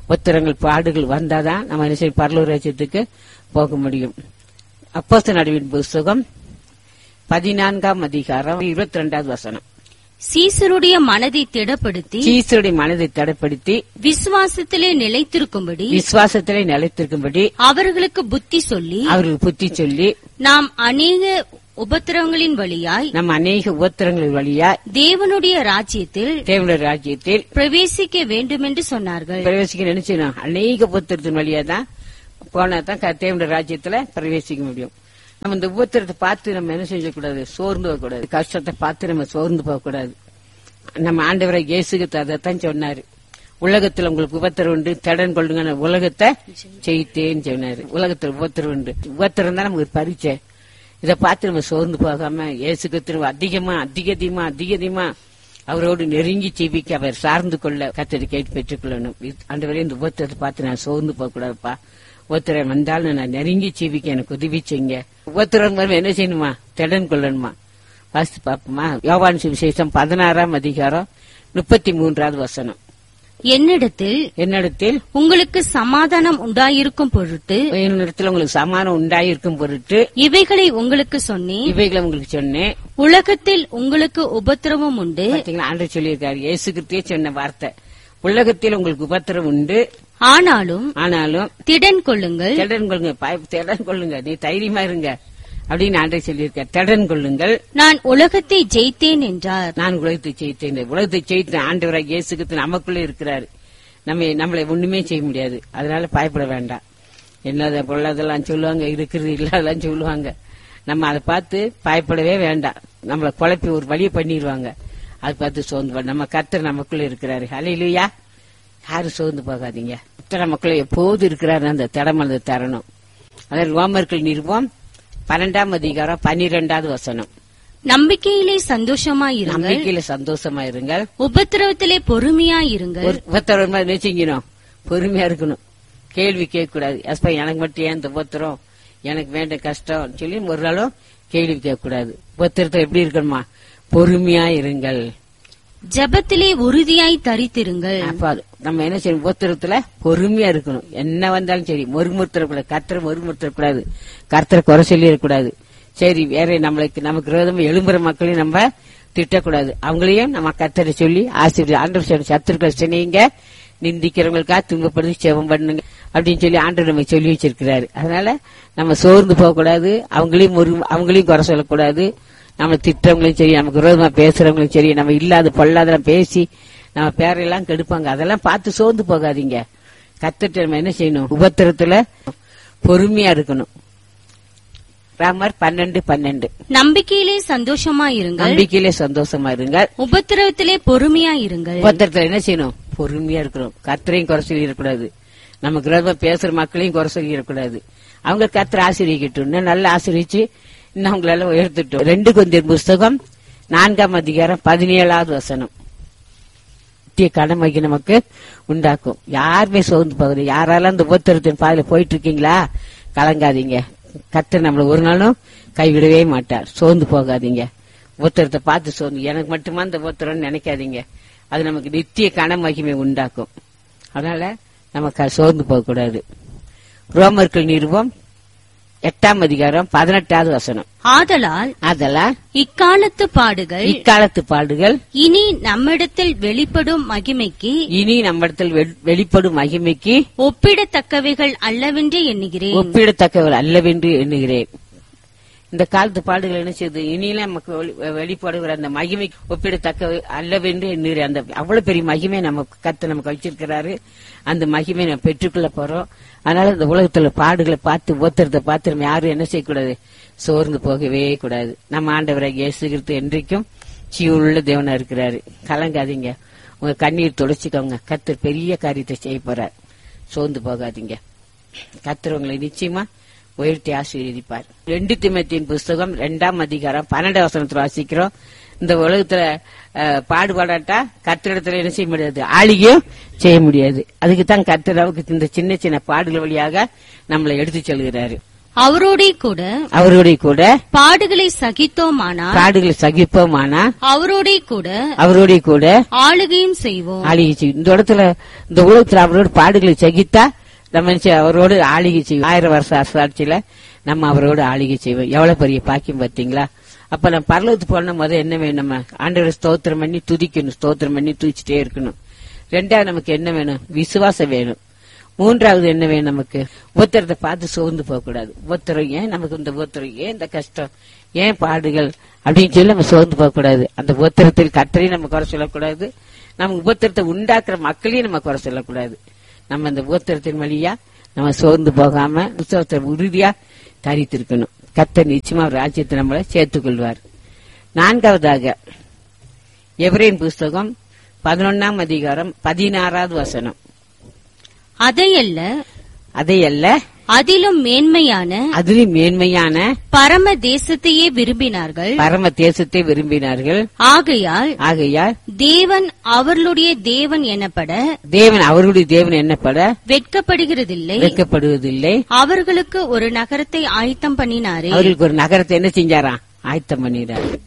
உத்தரங்கள் பாடுகள் வந்தாதான் நம்ம என்ன செய்யும் பரலூர் ராஜ்யத்துக்கு போக முடியும் அப்போஸ்தலர் நடுவின் புஸ்தகம் பதினான்காம் அதிகாரம் இருபத்தி ரெண்டாவது வசனம் சீசருடைய மனதை திடப்படுத்தி சீசருடைய மனதை தடைப்படுத்தி விசுவாசத்திலே நிலைத்திருக்கும்படி விசுவாசத்திலே நிலைத்திருக்கும்படி அவர்களுக்கு புத்தி சொல்லி அவர்களுக்கு புத்தி சொல்லி நாம் அநேக உபத்திரவங்களின் வழியாய் நம்ம அநேக உபத்திரங்கள் வழியா தேவனுடைய ராஜ்யத்தில் தேவனுடைய ராஜ்யத்தில் பிரவேசிக்க வேண்டுமென்று சொன்னார்கள் பிரவேசிக்க நினைச்சோம் அநேக உபத்திரத்தின் வழியா தான் போனா தான் க- தேவனுடைய ராஜ்யத்துல பிரவேசிக்க முடியும் நம்ம இந்த உபத்திரத்தை பார்த்து நம்ம என்ன செய்யக்கூடாது சோர்ந்து போகக்கூடாது கஷ்டத்தை பார்த்து நம்ம சோர்ந்து போகக்கூடாது நம்ம ஆண்டவரை இயேசுக்கு அதைத்தான் சொன்னாரு உலகத்துல உங்களுக்கு உபத்திரம் உண்டு தடன் கொள்ளுங்க உலகத்தை ஜெயித்தேன்னு சொன்னாரு உலகத்துல உபத்திரம் உண்டு உபத்திரம் தான் நமக்கு ஒரு பரீட்சை இதை பார்த்து நம்ம சோர்ந்து போகாம இயேசுக்கு திரும்ப அதிகமா அதிக அதிகமா அதிக அதிகமா அவரோடு நெருங்கி ஜெபிக்க அவர் சார்ந்து கொள்ள கத்தடி கேட்டு பெற்றுக்கொள்ளணும் ஆண்டவரே இந்த உபத்திரத்தை பார்த்து நான் சோர்ந்து போக கூடாதுப்பா உபத்திரம் வந்தாலும் நான் நெருங்கி ஜெபிக்க எனக்கு உதவி செய்யுங்க உபத்திரம் வரும் என்ன செய்யணுமா திடன் கொள்ளணுமா வாசித்து பார்ப்போமா யோவான் சுவிசேஷம் பதினாறாம் அதிகாரம் முப்பத்தி மூன்றாவது வசனம் என்னிடத்தில் என்னிடத்தில் உங்களுக்கு சமாதானம் உண்டாயிருக்கும் பொருட்டு என்னிடத்தில் உங்களுக்கு சமானம் உண்டாயிருக்கும் பொருட்டு இவைகளை உங்களுக்கு சொன்னேன் இவைகளை உங்களுக்கு சொன்னேன் உலகத்தில் உங்களுக்கு உபத்திரவம் உண்டு பாத்தீங்களா ஆண்டு சொல்லியிருக்காரு இயேசு கிறிஸ்துவே சொன்ன வார்த்தை உலகத்தில் உங்களுக்கு உபத்திரம் உண்டு ஆனாலும் ஆனாலும் திடன் கொள்ளுங்கள் திடன் கொள்ளுங்க பாய்- திடன் கொள்ளுங்க நீ தைரியமா இருங்க அப்படின்னு ஆண்டை சொல்லியிருக்கார் திடன் கொள்ளுங்கள் நான் உலகத்தை ஜெயித்தேன் என்றார் நான் உலகத்தை ஜெயித்தேன் உலகத்தை ஜெயித்த ஆண்டவராக இயேசு கிறிஸ்து நமக்குள்ளே இருக்கிறாரு நம்ம நம்மளை ஒண்ணுமே செய்ய முடியாது அதனால பயப்பட வேண்டாம் என்னத பொருளாதெல்லாம் சொல்லுவாங்க இருக்கிறது இல்லாதெல்லாம் சொல்லுவாங்க நம்ம அதை பார்த்து பயப்படவே வேண்டாம் நம்மளை குழப்பி ஒரு வழியை பண்ணிடுவாங்க அதை பார்த்து சோர்ந்து போ- நம்ம கர்த்தர் நமக்குள்ள இருக்கிறாரு அலையிலுயா யாரும் சோர்ந்து போகாதீங்க கர்த்தர் நமக்குள்ள எப்போது இருக்கிறாரு அந்த திடமனதை தரணும் அதாவது ரோமர்கள் நிறுவம் பன்னெண்டாம் அதிகாரம் பன்னிரெண்டாவது வசனம் நம்பிக்கையிலே சந்தோஷமாயிருங்கள் நம்பிக்கையில சந்தோஷமா இருங்கள் உபத்திரவத்திலே பொறுமையாயிருங்கள் ஒரு உபத்திரம் என்ன செய்யணும் பொறுமையா இருக்கணும் கேள்வி கேட்க கூடாது எஸ்பா எனக்கு மட்டும் ஏன் இந்த உபத்திரம் எனக்கு வேண்ட கஷ்டம் சொல்லி ஒரு நாளும் கேள்வி கேட்க கூடாது உபத்திரத்தை எப்படி இருக்கணுமா பொறுமையா இருங்கள் ஜெபத்திலே உறுதியாய் தரித்திருங்கள் அப்ப அது நம்ம என்ன செய்யணும் உபத்திரத்துல பொறுமையா இருக்கணும் என்ன வந்தாலும் சரி மொறுமுறுத்தரக்கூடாது கர்த்தரை மொறுமுறுத்தரக்கூடாது கர்த்தரை குறை சொல்லிடக்கூடாது சரி வேற நம்மளுக்கு நமக்கு விரோதமா எழும்புற மக்களையும் நம்ம திட்டக்கூடாது அவங்களையும் நம்ம கர்த்தரை சொல்லி ஆசிரியர் ஆண்டவர் சொல்ற சத்துருக்களை சொன்னீங்க நிந்திக்கிறவங்களுக்கா துன்பப்படுத்தி செவம் பண்ணுங்க அப்படின்னு சொல்லி ஆண்டவர் நம்ம சொல்லி வச்சிருக்கிறாரு அதனால நம்ம சோர்ந்து போகக்கூடாது அவங்களையும் ஒரு அவங்களையும் குறை சொல்லக்கூடாது நம்ம திட்டவங்களையும் சரி நமக்கு விரோதமா பேசுறவங்களும் சரி நம்ம இல்லாத பொல்லாதெல்லாம் பேசி நம்ம பேரையெல்லாம் கெடுப்பாங்க அதெல்லாம் பார்த்து சோர்ந்து போகாதீங்க கத்துட்டு நம்ம என்ன செய்யணும் உபத்திரத்துல பொறுமையா இருக்கணும் ராமர் பன்னெண்டு பன்னெண்டு நம்பிக்கையிலே சந்தோஷமாயிருங்கள் நம்பிக்கையிலே சந்தோஷமா இருங்க உபத்திரவத்திலே பொறுமையாயிருங்கள் உபத்திரத்துல என்ன செய்யணும் பொறுமையா இருக்கணும் கத்தரையும் குறை சொல்லி இருக்கக்கூடாது நமக்கு விரோதமா பேசுற மக்களையும் குறை சொல்லி இருக்கக்கூடாது அவங்க கத்திர ஆசிரியக்கட்டும் இன்னும் நல்லா ஆசிரிச்சு இன்னும் அவங்களால உயர்த்திட்டோம் ரெண்டு கொஞ்சம் புஸ்தகம் நான்காம் அதிகாரம் பதினேழாவது வசனம் நித்திய கடமைக்கு நமக்கு உண்டாக்கும் யாருமே சோர்ந்து போகுது யாராலும் அந்த உபத்திரத்தின் பாதையில போயிட்டு இருக்கீங்களா கலங்காதீங்க கத்தர் நம்மள ஒரு நாளும் கைவிடவே மாட்டார் சோர்ந்து போகாதீங்க உபத்திரத்தை பார்த்து சோர்ந்து எனக்கு மட்டுமா அந்த உபத்திரம்னு நினைக்காதீங்க அது நமக்கு நித்திய கன மகிமை உண்டாக்கும் அதனால நம்ம க- சோர்ந்து போகக்கூடாது ரோமர்கள் நிறுவம் எட்டாம் அதிகாரம் பதினெட்டாவது வசனம் ஆதலால் அதெல்லாம் இக்காலத்து பாடுகள் இக்காலத்து பாடுகள் இனி நம்மிடத்தில் வெளிப்படும் மகிமைக்கு இனி நம்மிடத்தில் வெ- வெளிப்படும் மகிமைக்கு ஒப்பிடத்தக்கவைகள் அல்லவென்று எண்ணுகிறேன் ஒப்பிடத்தக்கவர் அல்லவென்று எண்ணுகிறேன் இந்த காலத்து பாடுகள் என்ன செய்யுது இனியெல்லாம் நமக்கு வெளி- வெளிப்படுகிற அந்த மகிமை ஒப்பிடத்தக்க அல்லவென்று எண்ணுகிறேன் அந்த அவ்வளவு பெரிய மகிமை நம்ம கத்து நமக்கு வச்சிருக்கிறாரு அந்த மகிமை நம்ம பெற்றுக்கொள்ள போறோம் அதனால இந்த உலகத்துல பாடுகளை பார்த்து ஒத்துறத பார்த்து நம்ம யாரும் என்ன செய்யக்கூடாது சோர்ந்து போகவே கூடாது நம்ம ஆண்டவரை இயேசுகிறது என்றைக்கும் ஜீவனுள்ள தேவனா இருக்கிறாரு கலங்காதீங்க உங்க கண்ணீர் துடைச்சிக்கோங்க கத்தர் பெரிய காரியத்தை செய்ய போறார் சோர்ந்து போகாதீங்க கத்தர் உங்களை நிச்சயமா உயர்த்தி ஆசீர்வதிப்பார் ரெண்டு திமத்தின் புஸ்தகம் ரெண்டாம் அதிகாரம் பன்னெண்டு வசனத்துல வாசிக்கிறோம் இந்த உலகத்துல அஹ், பாடுபாடாட்டா கத்திரிடத்துல என்ன செய்ய முடியாது ஆளிகையும் செய்ய முடியாது அதுக்கு தான் கத்தர் நமக்கு இந்த சின்ன சின்ன பாடுகள் வழியாக நம்மளை எடுத்து செல்கிறாரு அவரோடே கூட அவரோட கூட பாடுகளை சகித்தோமானால் பாடுகளை சகிப்போமானா அவரோடே கூட அவரோட கூட ஆளுகையும் செய்வோம் ஆளிகை செய்யும் இந்த இடத்துல இந்த உலகத்துல அவரோட பாடுகளை சகித்தா நம்ம என்ன செய்ய- அவரோடு ஆளிகை செய்வோம் ஆயிரம் வருஷ அரசாட்சியில நம்ம அவரோடு ஆளிகை செய்வோம் எவ்வளவு பெரிய பாக்கியம் பார்த்தீங்களா அப்ப நம்ம பரலோகத்துக்கு போன முதல்ல என்ன வேணும் நம்ம ஆண்டவரை ஸ்தோத்திரம் பண்ணி துதிக்கணும் ஸ்தோத்திரம் பண்ணி துதிச்சிட்டே இருக்கணும் ரெண்டாவது நமக்கு என்ன வேணும் விசுவாசம் வேணும் மூன்றாவது என்ன வேணும் நமக்கு உத்தரத்தை பார்த்து சோர்ந்து போக கூடாது உத்தரம் ஏன் நமக்கு இந்த உத்தரம் ஏன் இந்த கஷ்டம் ஏன் பாடுகள் அப்படின்னு சொல்லி நம்ம சோர்ந்து போக கூடாது அந்த உத்தரத்தில் கத்தரையும் நம்ம குறை சொல்லக்கூடாது நம்ம உபத்திரத்தை உண்டாக்குற மக்களையும் நம்ம குறை சொல்லக்கூடாது நம்ம அந்த உபத்திரத்தின் வழியா நம்ம சோர்ந்து போகாம விசுவாசத்தை உறுதியா தரித்திருக்கணும் கத்தர் நிச்சயமா அவர் ராஜ்யத்தை நம்மளை சேர்த்துக் கொள்வார் நான்காவதாக எவரேன் புஸ்தகம் பதினொன்னாம் அதிகாரம் பதினாறாவது வசனம் அதையல்ல அதையல்ல அதிலும் மேன்மையான அதிலும் மேன்மையான பரம தேசத்தையே விரும்பினார்கள் பரம தேசத்தை விரும்பினார்கள் ஆகையால் ஆகையால் தேவன் அவர்களுடைய தேவன் எனப்பட தேவன் அவர்களுடைய தேவன் என்னப்பட வெட்கப்படுகிறதில்லை வைக்கப்படுவதில்லை அவர்களுக்கு ஒரு நகரத்தை ஆயத்தம் பண்ணினாரே அவர்களுக்கு ஒரு நகரத்தை என்ன செஞ்சாராம் ஆயத்தம் பண்ணிடுறார்